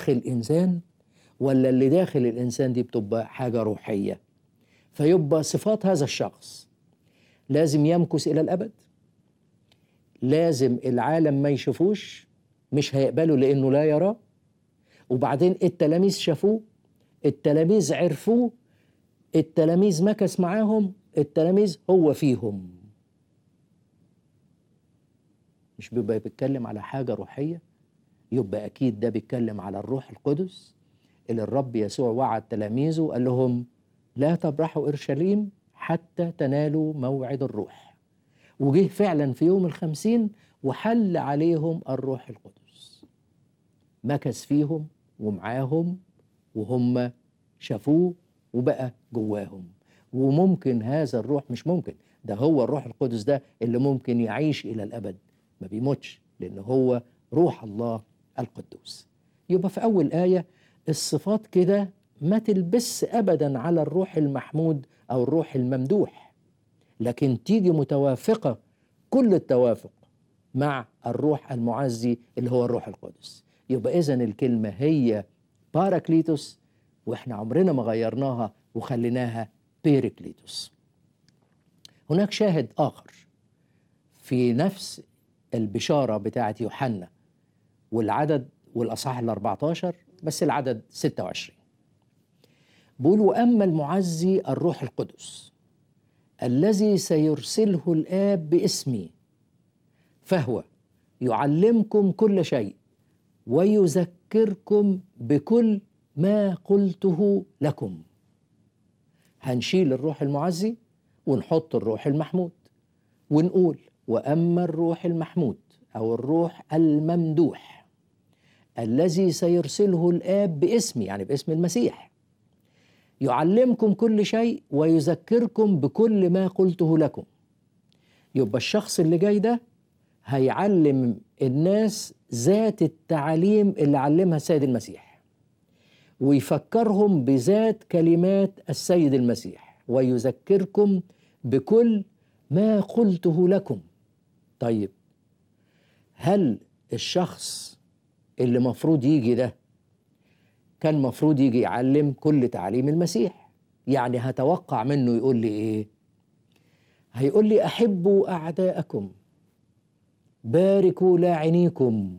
داخل إنسان ولا اللي داخل الإنسان دي بتبقى حاجة روحية فيبقى صفات هذا الشخص لازم يمكث إلى الأبد لازم العالم ما يشوفوش مش هيقبله لأنه لا يراه وبعدين التلاميذ شافوه التلاميذ عرفوه التلاميذ مكث معاهم التلاميذ هو فيهم مش بيبقى بيتكلم على حاجة روحية يبقى أكيد ده بيتكلم على الروح القدس اللي الرب يسوع وعد تلاميذه وقال لهم لا تبرحوا أورشليم حتى تنالوا موعد الروح وجه فعلا في يوم الخمسين وحل عليهم الروح القدس مكث فيهم ومعاهم وهم شافوه وبقى جواهم وممكن هذا الروح مش ممكن ده هو الروح القدس ده اللي ممكن يعيش إلى الأبد ما بيموتش لأن هو روح الله القدوس يبقى في أول آية الصفات كده ما تلبس أبدا على الروح المحمود أو الروح الممدوح لكن تيجي متوافقة كل التوافق مع الروح المعزي اللي هو الروح القدس يبقى إذن الكلمة هي باراكليتوس وإحنا عمرنا ما غيرناها وخليناها بيريكليتوس هناك شاهد آخر في نفس البشارة بتاعت يوحنا والعدد والأصحاح ال 14 بس العدد 26 بيقول وأما المعزي الروح القدس الذي سيرسله الآب باسمي فهو يعلمكم كل شيء ويذكركم بكل ما قلته لكم هنشيل الروح المعزي ونحط الروح المحمود ونقول واما الروح المحمود او الروح الممدوح الذي سيرسله الاب باسمي يعني باسم المسيح يعلمكم كل شيء ويذكركم بكل ما قلته لكم يبقى الشخص اللي جاي ده هيعلم الناس ذات التعاليم اللي علمها السيد المسيح ويفكرهم بذات كلمات السيد المسيح ويذكركم بكل ما قلته لكم طيب هل الشخص اللي مفروض يجي ده كان مفروض يجي يعلم كل تعاليم المسيح يعني هتوقع منه يقول لي ايه هيقول لي احبوا اعداءكم باركوا لاعنيكم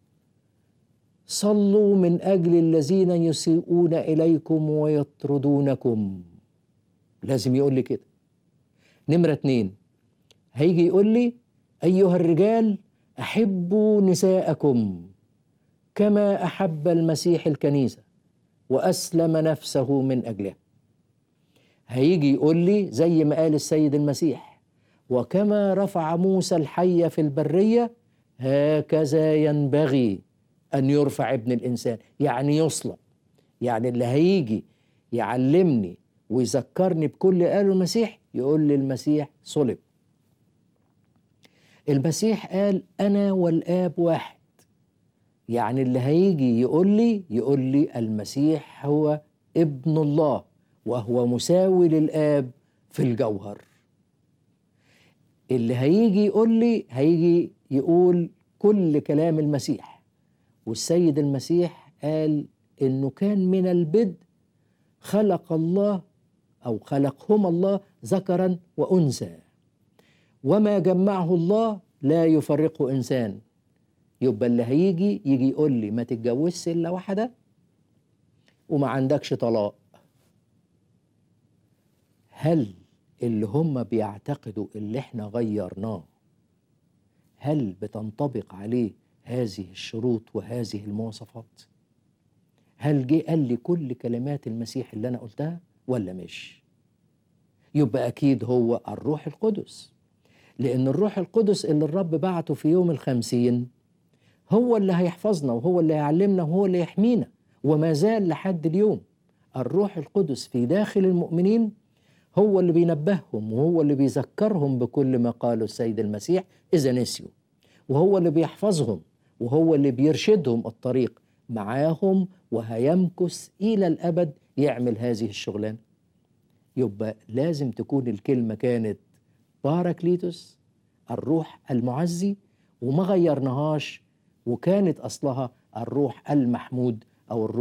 صلوا من اجل الذين يسيئون اليكم ويطردونكم لازم يقول لي كده نمره اتنين هيجي يقول لي ايها الرجال احبوا نساءكم كما احب المسيح الكنيسه واسلم نفسه من اجلها هيجي يقول لي زي ما قال السيد المسيح وكما رفع موسى الحي في البريه هكذا ينبغي ان يرفع ابن الانسان يعني يصلب يعني اللي هيجي يعلمني ويذكرني بكل قاله المسيح يقول لي المسيح صلب المسيح قال انا والاب واحد يعني اللي هيجي يقول لي يقول لي المسيح هو ابن الله وهو مساوي للاب في الجوهر اللي هيجي يقول لي هيجي يقول كل كلام المسيح والسيد المسيح قال انه كان من البدء خلق الله او خلقهما الله ذكرا وانثى وما جمعه الله لا يفرقه انسان يبقى اللي هيجي يجي يقول لي ما تتجوزش الا واحده وما عندكش طلاق هل اللي هم بيعتقدوا اللي احنا غيرناه هل بتنطبق عليه هذه الشروط وهذه المواصفات هل جه قال لي كل كلمات المسيح اللي انا قلتها ولا مش يبقى اكيد هو الروح القدس لان الروح القدس اللي الرب بعته في يوم الخمسين هو اللي هيحفظنا وهو اللي هيعلمنا وهو اللي يحمينا وما زال لحد اليوم الروح القدس في داخل المؤمنين هو اللي بينبههم وهو اللي بيذكرهم بكل ما قاله السيد المسيح إذا نسيوا وهو اللي بيحفظهم وهو اللي بيرشدهم الطريق معاهم وهيمكث إلى الأبد يعمل هذه الشغلانة يبقى لازم تكون الكلمة كانت باراكليتوس الروح المعزي وما غيرناهاش وكانت أصلها الروح المحمود او الروح